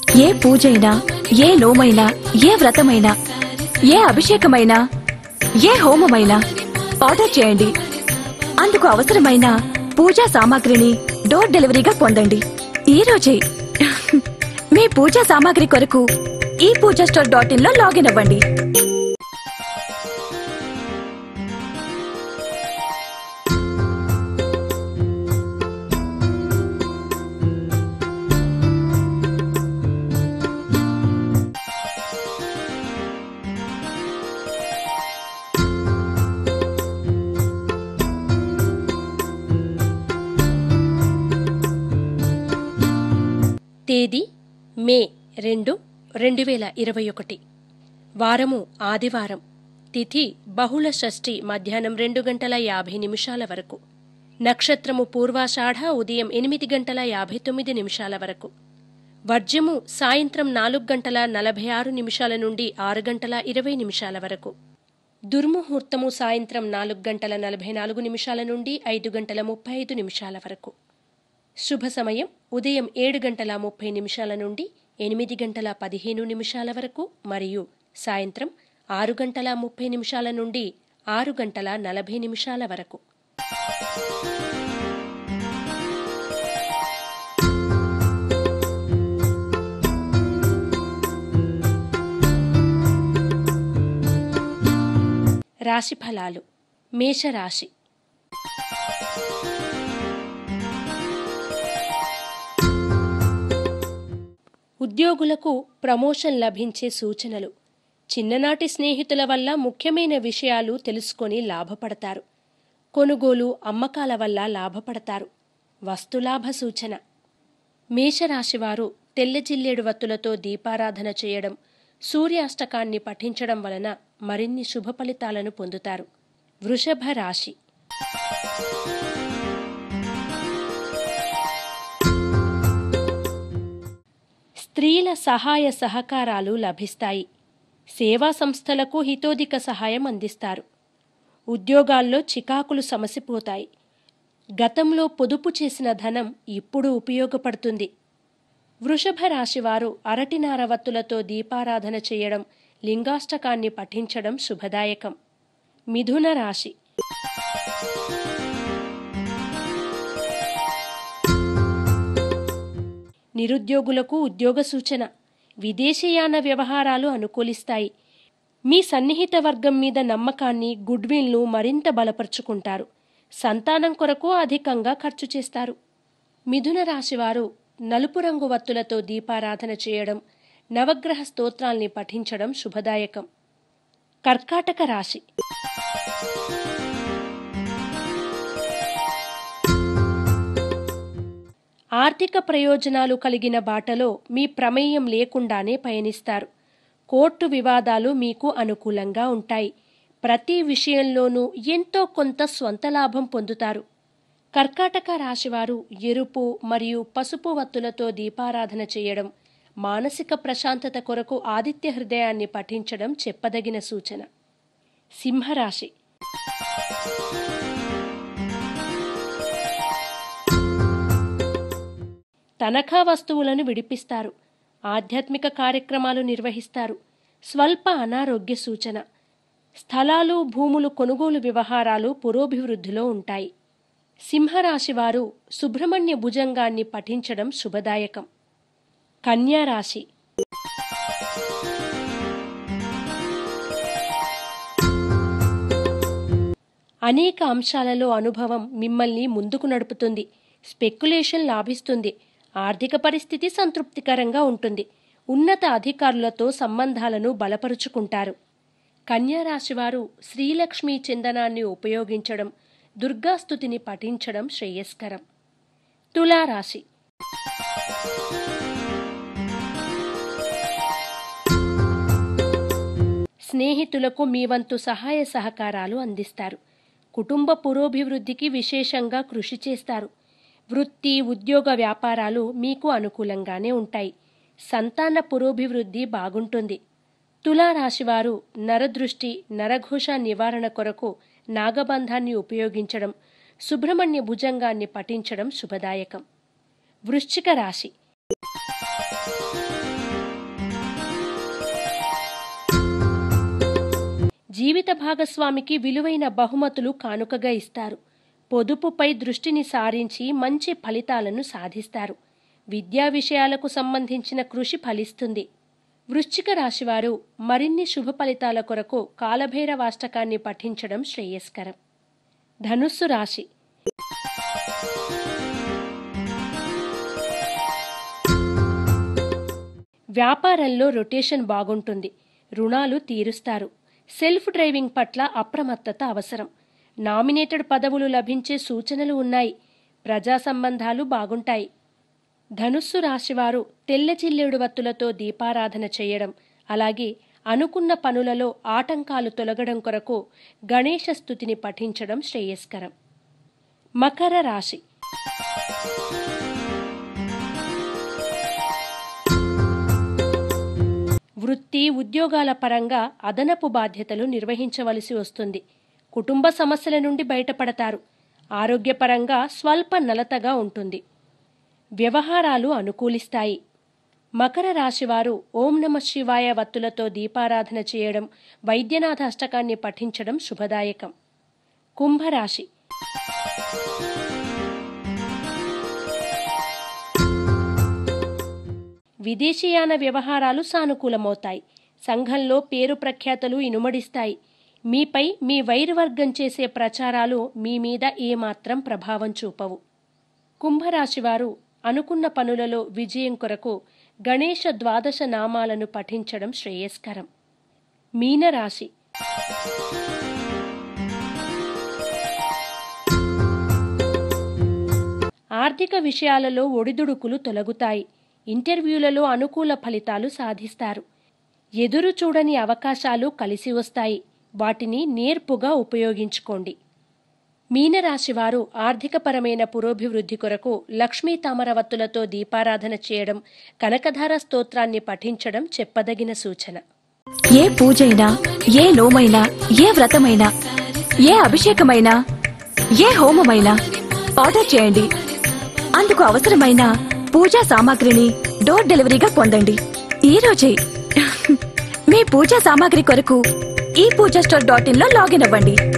ఏ పూజైనా ఏ నోమైనా ఏ వ్రతమైనా ఏ అభిషేకమైనా ఏ హోమమైనా ఆర్డర్ చేయండి అందుకు అవసరమైన పూజా సామాగ్రిని డోర్ డెలివరీగా పొందండి ఈ రోజే మీ పూజా సామాగ్రి కొరకు ఈ పూజా స్టోర్ డాట్ ఇన్ లో లాగిన్ అవ్వండి తేదీ మే రెండు రెండు వేల ఇరవై ఒకటి వారము ఆదివారం తిథి బహుళ షష్ఠి మధ్యాహ్నం రెండు గంటల యాభై నిమిషాల వరకు నక్షత్రము పూర్వాషాఢ ఉదయం ఎనిమిది గంటల యాభై తొమ్మిది నిమిషాల వరకు వర్జ్యము సాయంత్రం నాలుగు గంటల నలభై ఆరు నిమిషాల నుండి ఆరు గంటల ఇరవై నిమిషాల వరకు దుర్ముహూర్తము సాయంత్రం నాలుగు గంటల నలభై నాలుగు నిమిషాల నుండి ఐదు గంటల ముప్పై ఐదు నిమిషాల వరకు శుభ సమయం ఉదయం ఏడు గంటల ముప్పై నిమిషాల నుండి ఎనిమిది గంటల పదిహేను నిమిషాల వరకు మరియు సాయంత్రం ఆరు గంటల ముప్పై నిమిషాల నుండి ఆరు గంటల నలభై నిమిషాల వరకు రాశిఫలాలు మేషరాశి ఉద్యోగులకు ప్రమోషన్ లభించే సూచనలు చిన్ననాటి స్నేహితుల వల్ల ముఖ్యమైన విషయాలు తెలుసుకొని లాభపడతారు కొనుగోలు అమ్మకాల వల్ల లాభపడతారు వస్తులాభ సూచన మేషరాశివారు తెల్ల జిల్లేడు వత్తులతో దీపారాధన చేయడం సూర్యాష్టకాన్ని పఠించడం వలన మరిన్ని శుభ ఫలితాలను పొందుతారు వృషభ రాశి స్త్రీల సహాయ సహకారాలు లభిస్తాయి సేవా సంస్థలకు హితోధిక సహాయం అందిస్తారు ఉద్యోగాల్లో చికాకులు సమసిపోతాయి గతంలో పొదుపు చేసిన ధనం ఇప్పుడు ఉపయోగపడుతుంది వృషభ రాశివారు అరటినార వత్తులతో దీపారాధన చేయడం లింగాష్టకాన్ని పఠించడం శుభదాయకం మిథున రాశి నిరుద్యోగులకు ఉద్యోగ సూచన విదేశీయాన వ్యవహారాలు అనుకూలిస్తాయి మీ సన్నిహిత వర్గం మీద నమ్మకాన్ని గుడ్విల్ను మరింత బలపరుచుకుంటారు సంతానం కొరకు అధికంగా ఖర్చు చేస్తారు మిథున రాశివారు నలుపు రంగు వత్తులతో దీపారాధన చేయడం నవగ్రహ స్తోత్రాల్ని పఠించడం శుభదాయకం కర్కాటక రాశి ఆర్థిక ప్రయోజనాలు కలిగిన బాటలో మీ ప్రమేయం లేకుండానే పయనిస్తారు కోర్టు వివాదాలు మీకు అనుకూలంగా ఉంటాయి ప్రతి విషయంలోనూ ఎంతో కొంత స్వంత లాభం పొందుతారు కర్కాటక రాశివారు ఎరుపు మరియు పసుపు వత్తులతో దీపారాధన చేయడం మానసిక ప్రశాంతత కొరకు ఆదిత్య హృదయాన్ని పఠించడం చెప్పదగిన సూచన సింహరాశి తనఖా వస్తువులను విడిపిస్తారు ఆధ్యాత్మిక కార్యక్రమాలు నిర్వహిస్తారు స్వల్ప అనారోగ్య సూచన స్థలాలు భూములు కొనుగోలు వ్యవహారాలు పురోభివృద్ధిలో ఉంటాయి సింహరాశివారు సుబ్రహ్మణ్య భుజంగాన్ని పఠించడం శుభదాయకం కన్యారాశి అనేక అంశాలలో అనుభవం మిమ్మల్ని ముందుకు నడుపుతుంది స్పెక్యులేషన్ లాభిస్తుంది ఆర్థిక పరిస్థితి సంతృప్తికరంగా ఉంటుంది ఉన్నత అధికారులతో సంబంధాలను బలపరుచుకుంటారు కన్యారాశివారు శ్రీలక్ష్మీ చందనాన్ని ఉపయోగించడం దుర్గాస్తుతిని పఠించడం శ్రేయస్కరం తులారాశి స్నేహితులకు మీ వంతు సహాయ సహకారాలు అందిస్తారు కుటుంబ పురోభివృద్ధికి విశేషంగా కృషి చేస్తారు వృత్తి ఉద్యోగ వ్యాపారాలు మీకు అనుకూలంగానే ఉంటాయి సంతాన పురోభివృద్ధి బాగుంటుంది తులారాశివారు నరదృష్టి నరఘోష నివారణ కొరకు నాగబంధాన్ని ఉపయోగించడం సుబ్రహ్మణ్య భుజంగాన్ని పఠించడం శుభదాయకం వృశ్చిక రాశి జీవిత భాగస్వామికి విలువైన బహుమతులు కానుకగా ఇస్తారు పొదుపుపై దృష్టిని సారించి మంచి ఫలితాలను సాధిస్తారు విద్యా విషయాలకు సంబంధించిన కృషి ఫలిస్తుంది వృశ్చిక రాశివారు మరిన్ని శుభ ఫలితాల కొరకు కాలభైరవాష్టకాన్ని పఠించడం శ్రేయస్కరం ధనుస్సు రాశి వ్యాపారంలో రొటేషన్ బాగుంటుంది రుణాలు తీరుస్తారు సెల్ఫ్ డ్రైవింగ్ పట్ల అప్రమత్తత అవసరం నామినేటెడ్ పదవులు లభించే సూచనలు ఉన్నాయి ప్రజా సంబంధాలు బాగుంటాయి ధనుస్సు రాశివారు తెల్ల చిల్లేడు వత్తులతో దీపారాధన చేయడం అలాగే అనుకున్న పనులలో ఆటంకాలు తొలగడం కొరకు గణేశ స్థుతిని పఠించడం శ్రేయస్కరం మకర రాశి వృత్తి ఉద్యోగాల పరంగా అదనపు బాధ్యతలు నిర్వహించవలసి వస్తుంది కుటుంబ సమస్యల నుండి బయటపడతారు ఆరోగ్యపరంగా స్వల్ప నలతగా ఉంటుంది వ్యవహారాలు అనుకూలిస్తాయి మకర రాశివారు ఓం నమ శివాయ వత్తులతో దీపారాధన చేయడం వైద్యనాథ అష్టకాన్ని పఠించడం శుభదాయకం కుంభరాశి విదేశీయాన వ్యవహారాలు సానుకూలమవుతాయి సంఘంలో పేరు ప్రఖ్యాతలు ఇనుమడిస్తాయి మీపై మీ వైరువర్గం చేసే ప్రచారాలు మీ మీద ఏమాత్రం ప్రభావం చూపవు కుంభరాశివారు అనుకున్న పనులలో విజయం కొరకు గణేష ద్వాదశ నామాలను పఠించడం శ్రేయస్కరం మీనరాశి ఆర్థిక విషయాలలో ఒడిదుడుకులు తొలగుతాయి ఇంటర్వ్యూలలో అనుకూల ఫలితాలు సాధిస్తారు ఎదురు చూడని అవకాశాలు కలిసి వస్తాయి వాటిని నేర్పుగా ఉపయోగించుకోండి మీనరాశివారు ఆర్థికపరమైన పురోభివృద్ధి కొరకు లక్ష్మీ తామరవత్తులతో దీపారాధన చేయడం కనకధార స్తోత్రాన్ని పఠించడం చెప్పదగిన సూచన ఏ పూజైనా ఏ నోమైనా ఏ వ్రతమైనా ఏ అభిషేకమైనా ఏ హోమమైనా ఆర్డర్ చేయండి అందుకు అవసరమైన పూజా సామాగ్రిని డోర్ డెలివరీగా పొందండి ఈ రోజే మీ పూజా సామాగ్రి కొరకు ఈ పూజా స్టోర్ డాట్ ఇన్ లో లాగిన్ అవ్వండి